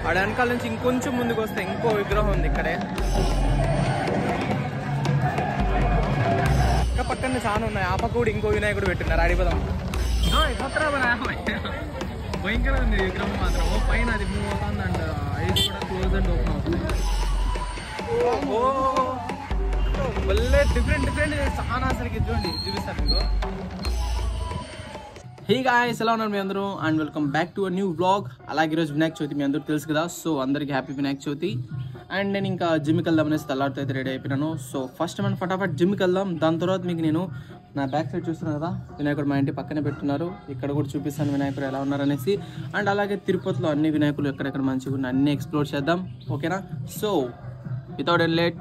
ఆడ వెనకాల నుంచి ఇంకొంచెం ముందుకు వస్తే ఇంకో విగ్రహం ఉంది ఇక్కడే ఇంకా పక్కన చాలా ఉన్నాయి ఆ పక్క కూడా ఇంకో వినాయకుడు పెట్టినారు అడిపదం భయంకరంగా ఉంది విగ్రహం మాత్రం పైన అది మూవ్ అవుతుంది అండ్ ఐదు కూడా క్లోజ్ అండ్ ఓపెన్ అవుతుంది ఓ భలే డిఫరెంట్ డిఫరెంట్ చాలా అసలుకి చూడండి చూపిస్తాను మీకు హే గాయస్ ఎలా ఉన్నారు మీ అందరూ and welcome back to a new vlog అలాగే ఈరోజు వినాయక చవితి మీ అందరూ తెలుసు కదా సో అందరికి హ్యాపీ వినాయక చవితి అండ్ నేను ఇంకా జిమ్కి వెళ్దాం అనేసి తెల్లారితో అయితే రెడీ అయిపోయినాను సో ఫస్ట్ మనం ఫటాఫట్ జిమ్కి వెళ్దాం దాని తర్వాత మీకు నేను నా బ్యాక్ సైడ్ చూస్తున్నాను కదా వినాయకుడు మా ఇంటి పక్కనే పెట్టున్నారు ఇక్కడ కూడా చూపిస్తాను వినాయకుడు ఎలా ఉన్నారు అనేసి అండ్ అలాగే తిరుపతిలో అన్ని వినాయకులు ఎక్కడెక్కడ మంచిగా ఉన్నాయి అన్ని ఎక్స్ప్లోర్ చేద్దాం ఓకేనా సో వితౌట్ ఎన్ లేట్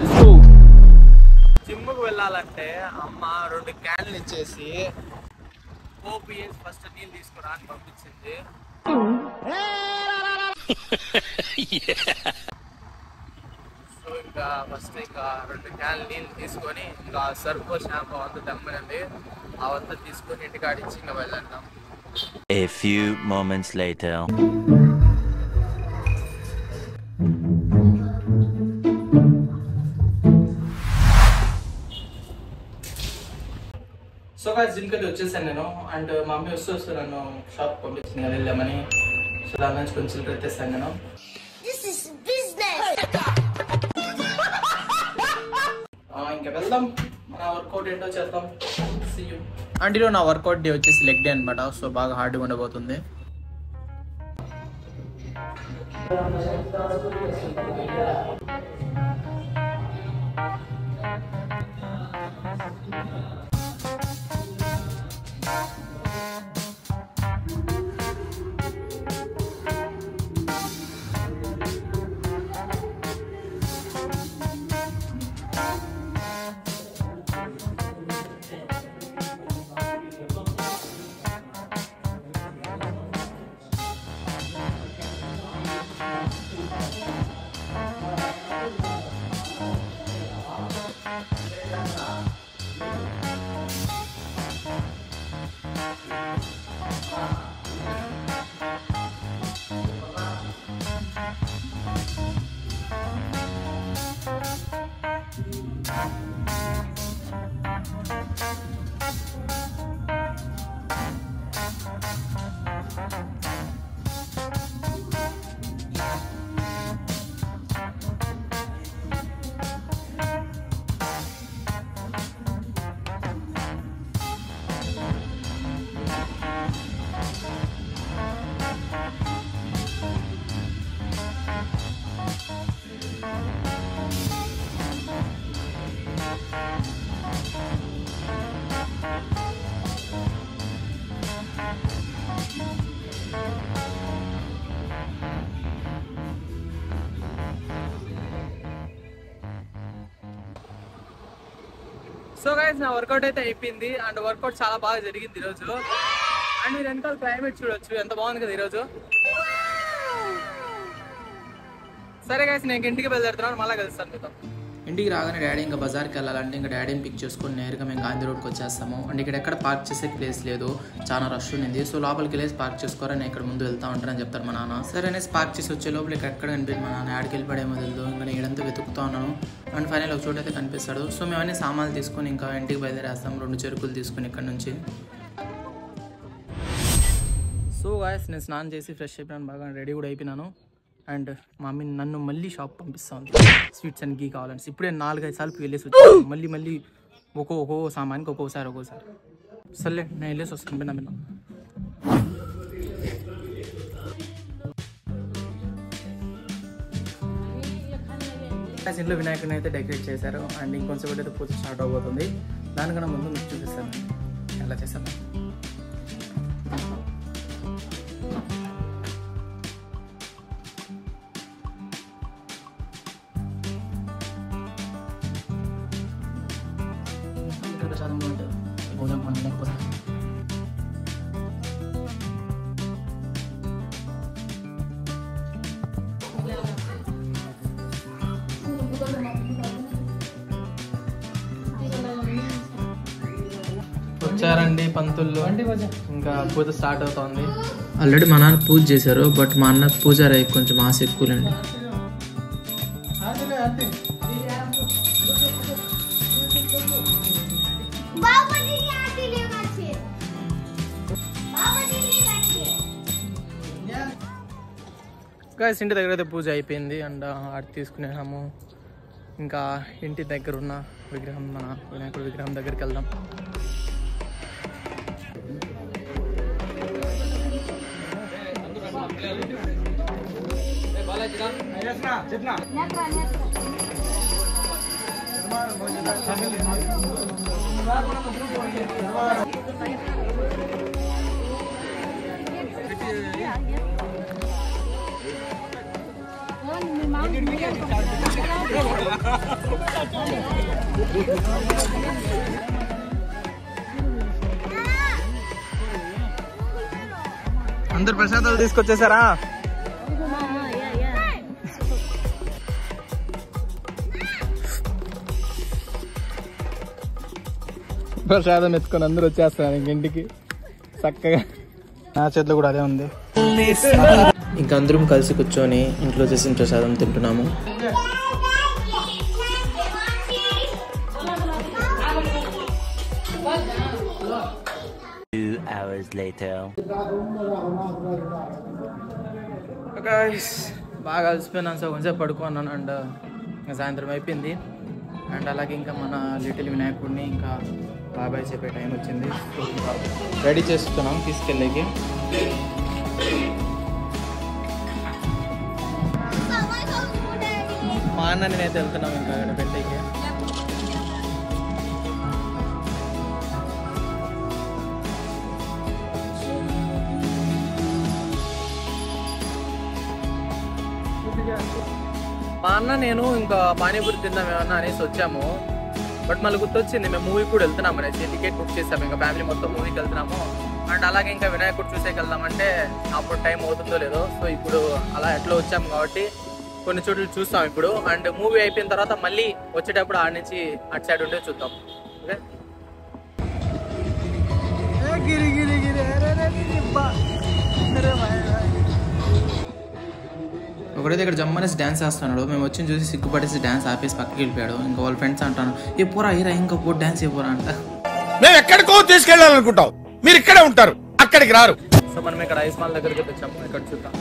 జిమ్కి వెళ్ళాలంటే అమ్మ రెండు క్యాన్లు ఇచ్చేసి ఓపీఎస్ ఫస్ట్ నీళ్ళు తీసుకురా అని పంపించింది సో ఇంకా ఫస్ట్ ఇంకా రెండు క్యాన్లు నీళ్ళు తీసుకొని ఇంకా సర్ఫ్ షాంపూ అంతా తెమ్మనండి అవంతా తీసుకొని ఇంటికి ఆడించి ఇంకా వెళ్ళంటాం A few moments later. So గా జిమ్కి అయితే వచ్చేసాను నేను అండ్ మా మమ్మీ వస్తూ వస్తూ నన్ను షాప్ పంపించింది కదా వెళ్ళామని సో దాని నుంచి కొంచెం చిల్లర ఎత్తేస్తాను నేను This is business. ఆ, ఇంకా వెళ్దాం మన వర్కౌట్ ఏంటో చేద్దాం See you. అండ్ ఈరోజు నా వర్కౌట్ డే వచ్చేసి లెగ్ డే అనమాట సో బాగా హార్డ్గా ఉండబోతుంది సో గైస్ నా వర్కౌట్ అయితే అయిపోయింది అండ్ వర్కౌట్ చాలా బాగా జరిగింది ఈరోజు అండ్ మీరు వెనకాల క్లైమేట్ చూడొచ్చు ఎంత బాగుంది కదా ఈరోజు సరే గైస్ నేను ఇంటికి బయలుదేరుతున్నాను మళ్ళీ కలుస్తాను మీతో ఇంటికి రాగానే డాడీ ఇంకా బజార్కి వెళ్ళాలంటే ఇంకా డాడీని పిక్ చేసుకొని నేరుగా మేము గాంధీ రోడ్కి వచ్చేస్తాము అండ్ ఇక్కడ ఎక్కడ పార్క్ చేసే ప్లేస్ లేదు చాలా రష్ ఉంది సో లోపలికి వెళ్ళేసి పార్క్ చేసుకోరా నేను ఇక్కడ ముందు వెళ్తా ఉంటానని చెప్తారు మా నాన్న సరే అనేసి పార్క్ చేసి వచ్చే లోపల ఇక్కడ ఎక్కడ కనిపించింది మా నాన్న ఆడికి వెళ్ళిపడేమో తెలియదు ఇంకా నేను ఇడంతా వెతుకుతా ఉన్నాను అండ్ ఫైనల్ ఒక చోట అయితే కనిపిస్తాడు సో మేము అన్ని సామాన్లు తీసుకొని ఇంకా ఇంటికి బయలుదేరేస్తాం రెండు చెరుకులు తీసుకొని ఇక్కడ నుంచి సో గాయస్ నేను స్నానం చేసి ఫ్రెష్ అయిపోయాను బాగా రెడీ కూడా అయిపోయినాను అండ్ మా మమ్మీ నన్ను మళ్ళీ షాప్ పంపిస్తా ఉంది స్వీట్స్ అండ్ గీ కావాలని ఇప్పుడే నాలుగైదు సార్లు వెళ్ళేసి వచ్చాను మళ్ళీ మళ్ళీ ఒక్కో ఒక్కో సామాన్కి ఒక్కోసారి ఒక్కోసారి సర్లే నేను వెళ్ళేసి వస్తాను విన్నా విన్నా Guys, ఇంట్లో వినాయకుడిని అయితే డెకరేట్ చేశారు అండ్ ఇంకొంచెం అయితే పూజ స్టార్ట్ అవబోతుంది దానికన్నా ముందు మీకు చూపిస్తాను ఎలా చేశాను ఇక్కడ ప్రసాదం కూడా ఉంటుంది భోజనం మనం లేకపోతే వచ్చారండి పంతుల్లో ఇంకా పూజ స్టార్ట్ అవుతోంది ఆల్రెడీ మా నాన్న పూజ చేశారు బట్ మా అన్నకు పూజారి అయ్యి కొంచెం ఆశ ఎక్కువలేండి बाबा दीदी आती लेगा छे बाबा दीदी आती గాయస్ ఇంటి దగ్గర అయితే పూజ అయిపోయింది అండ్ ఆడ తీసుకునేసాము ఇంకా ఇంటి దగ్గర ఉన్న విగ్రహం మన వినాయకుడి విగ్రహం దగ్గరికి వెళ్దాం అందరు ప్రసాదాలు తీసుకొచ్చేసారా ప్రసాదం ఎత్తుకొని అందరూ వచ్చేస్తారు ఇంక ఇంటికి చక్కగా నా చేతిలో కూడా అదే ఉంది ఇంకా అందరం కలిసి కూర్చొని ఇంట్లో చేసిన ప్రసాదం తింటున్నాము Two hours later. గైస్ బాగా అలసిపోయినాను సో కొంచెం పడుకున్నాను అండ్ ఇంకా సాయంత్రం అయిపోయింది అండ్ అలాగే ఇంకా మన లిటిల్ వినాయకుడిని ఇంకా బాబాయ్ చెప్పే టైం వచ్చింది సో ఇంకా రెడీ చేస్తున్నాం తీసుకెళ్ళేకి మా అన్న నేనైతే వెళ్తున్నాం ఇంకా ఇక్కడ పెట్టేకి మా అన్న నేను ఇంకా పానీపూరి తిందాం ఏమన్నా అనేసి వచ్చాము బట్ మళ్ళీ గుర్తొచ్చింది మేము మూవీ కూడా వెళ్తున్నాం అనేసి టికెట్ బుక్ చేసాము ఇంకా ఫ్యామిలీ మొత్తం మూవీకి వెళ్తున్నాము అండ్ అలాగే ఇంకా వినాయకుడు చూసేకి వెళ్దామంటే అప్పుడు టైం అవుతుందో లేదో సో ఇప్పుడు అలా ఎట్లా వచ్చాము కాబట్టి కొన్ని చోట్ల చూస్తాం ఇప్పుడు అండ్ మూవీ అయిపోయిన తర్వాత మళ్ళీ వచ్చేటప్పుడు ఆడ నుంచి అటు సైడ్ ఉంటే చూద్దాం ఓకే గిరి గిరి గిరి ఒకడైతే ఇక్కడ జమ్మనేసి డ్యాన్స్ చేస్తున్నాడు మేము వచ్చి చూసి సిగ్గుపడేసి డ్యాన్స్ ఆపేసి పక్కకి వెళ్ళిపోయాడు ఇంకా వాళ్ళ ఫ్రెండ్స్ అంటాను ఏ పోరా హీరా ఇంకా పో డ్యాన్స్ అయిపోరా అంట మేము ఎక్కడికో తీసుకెళ్ళాలనుకుంటాం మీరు ఇక్కడే ఉంటారు అక్కడికి రారు సో మనం ఇక్కడ ఐస్ మాల్ దగ్గరికి వచ్చాము ఇక్కడ చూద్దాం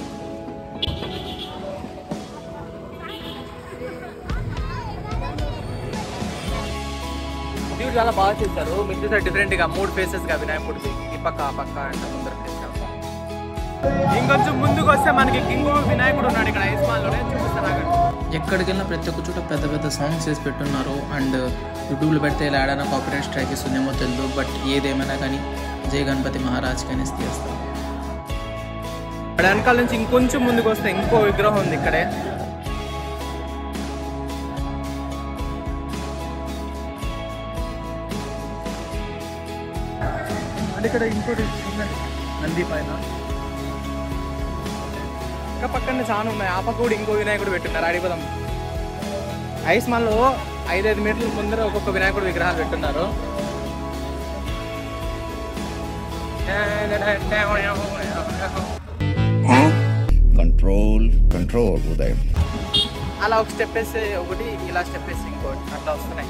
ఇది చాలా బాగా చేశారు మీరు చూసారు డిఫరెంట్ గా మూడు ఫేసెస్ గా వినాయకుడికి ఈ పక్క ఆ పక్క అండ్ ముందర ఫేస్ ఇంకొంచెం ముందుకు వస్తే మనకి కింగ్ వినాయకుడు ఉన్నాడు ఇక్కడ ఐస్ మాల్ లోనే చూపిస్తాను ఎక్కడికి వెళ్ళినా ప్రతి ఒక్క చోట పెద్ద పెద్ద సాంగ్స్ చేసి పెట్టున్నారు అండ్ యూట్యూబ్లో పెడితే ఇలా ఏడైనా కాపీరైట్ స్ట్రైక్ ఇస్తుందేమో తెలియదు బట్ ఏదేమైనా కానీ జై గణపతి మహారాజ్ కనేసి తీస్తాం ఇక్కడ వెనకాల నుంచి ఇంకొంచెం ముందుకు వస్తే ఇంకో విగ్రహం ఉంది ఇక్కడే అది ఇక్కడ ఇంకోటి ఉన్నది నంది పైన ఇంకా పక్కనే చాలా ఉన్నాయి ఆ పక్క కూడా ఇంకో వినాయకుడు పెట్టున్నారు అడిగిపోదాం ఐస్ మాల్లో ఐదైదు మీటర్ల ముందర ఒక్కొక్క వినాయకుడు విగ్రహాలు పెట్టున్నారు కంట్రోల్ కంట్రోల్ ఉదయం అలా ఒక స్టెప్ వేస్తే ఒకటి ఇలా స్టెప్ వేస్తే ఇంకోటి అట్లా వస్తున్నాయి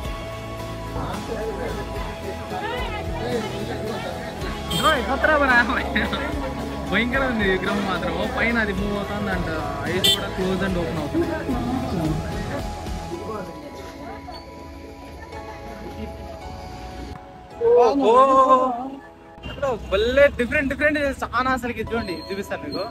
ఓయ్, కొత్తరా బరా. భయంకర ఉంది విగ్రహం మాత్రం పైన అది మూవ్ అవుతుంది అంట ఐస్ కూడా క్లోజ్ అండ్ ఓపెన్ అవుతుంది భలే డిఫరెంట్ డిఫరెంట్ చాలా అసలుకి చూడండి చూపిస్తాను మీకు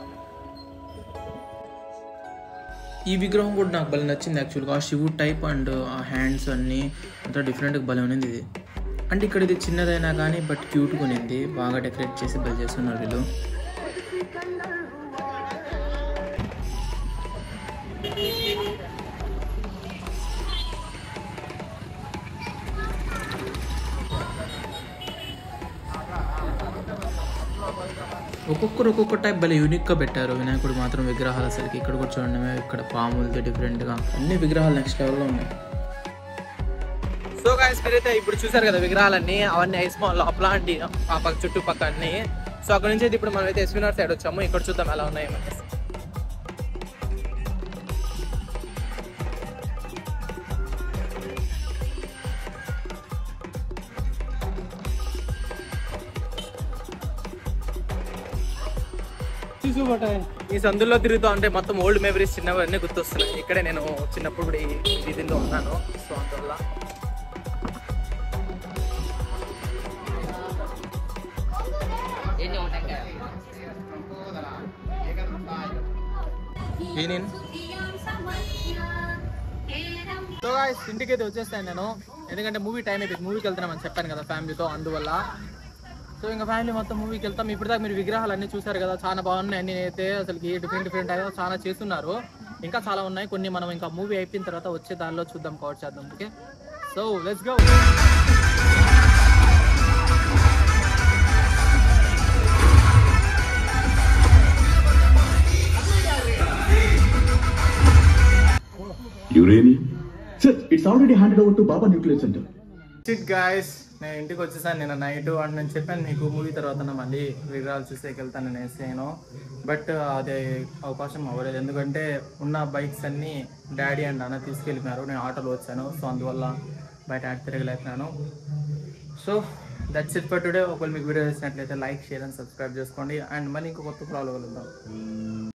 ఈ విగ్రహం కూడా నాకు భలే నచ్చింది యాక్చువల్గా ఆ శివుడు టైప్ అండ్ ఆ హ్యాండ్స్ అన్నీ అంతా డిఫరెంట్గా భలే ఉన్నది ఇది అంటే ఇక్కడ ఇది చిన్నదైనా కానీ బట్ క్యూట్గా ఉన్నింది బాగా డెకరేట్ చేసి భలే చేస్తున్నారు వీళ్ళు ఒక్కొక్కరు ఒక్కొక్క టైప్ భలే యూనిక్గా పెట్టారు వినాయకుడు మాత్రం విగ్రహాలు అసలుకి ఇక్కడ కూడా చూడండి ఇక్కడ పాములతో డిఫరెంట్గా అన్ని విగ్రహాలు నెక్స్ట్ లెవెల్లో ఉన్నాయి సో గాయస్ మీరైతే ఇప్పుడు చూసారు కదా విగ్రహాలన్నీ అవన్నీ ఐస్ మాల్ లోపల అండి ఆ పక్క చుట్టుపక్క అన్ని సో అక్కడ నుంచి అయితే ఇప్పుడు మనం అయితే ఎస్వినార్ సైడ్ వచ్చాము ఇక్కడ చూద్దాం ఎలా ఉన్నాయో అనేసి ఈ సందుల్లో తిరుగుతూ ఉంటే మొత్తం ఓల్డ్ మెమరీస్ చిన్నవన్నీ గుర్తొస్తున్నాయి ఇక్కడే నేను చిన్నప్పుడు కూడా ఈ వీధిలో ఉన్నాను సో అందువల్ల ఈయన సో గాయస్ ఇంటికి అయితే వచ్చేస్తాను నేను ఎందుకంటే మూవీ టైం అయిపోయింది మూవీకి వెళ్తున్నామని చెప్పాను కదా ఫ్యామిలీతో అందువల్ల సో ఇంకా ఫ్యామిలీ మొత్తం మూవీకి వెళ్తాం ఇప్పటిదాకా మీరు విగ్రహాలు అన్ని చూసారు కదా చాలా బాగున్నాయి అన్ని అయితే అసలు డిఫరెంట్ డిఫరెంట్ అయితే చాలా చేస్తున్నారు ఇంకా చాలా ఉన్నాయి కొన్ని మనం ఇంకా మూవీ అయిపోయిన తర్వాత వచ్చే దానిలో చూద్దాం కవర్ చేద్దాం okay so let's go Uranium? Sir, it's already handed over to Baba Nuclear Center. సిట్ గాయస్ నేను ఇంటికి వచ్చేసాను నేను నైట్ అని నేను చెప్పాను మీకు మూవీ తర్వాత మళ్ళీ విగ్రహాలు చూసేకి వెళ్తాను అనేసి నేను బట్ అదే అవకాశం అవ్వలేదు ఎందుకంటే ఉన్న బైక్స్ అన్నీ డాడీ అండ్ అన్న తీసుకెళ్ళినారు నేను ఆటోలో వచ్చాను సో అందువల్ల బయట ఆడి తిరగలేకపోయాను so that's it for today ఒకవేళ మీకు వీడియో చేసినట్లయితే లైక్ షేర్ అండ్ సబ్స్క్రైబ్ చేసుకోండి అండ్ మళ్ళీ ఇంకో కొత్త ప్రాబ్లం కలుద్దాం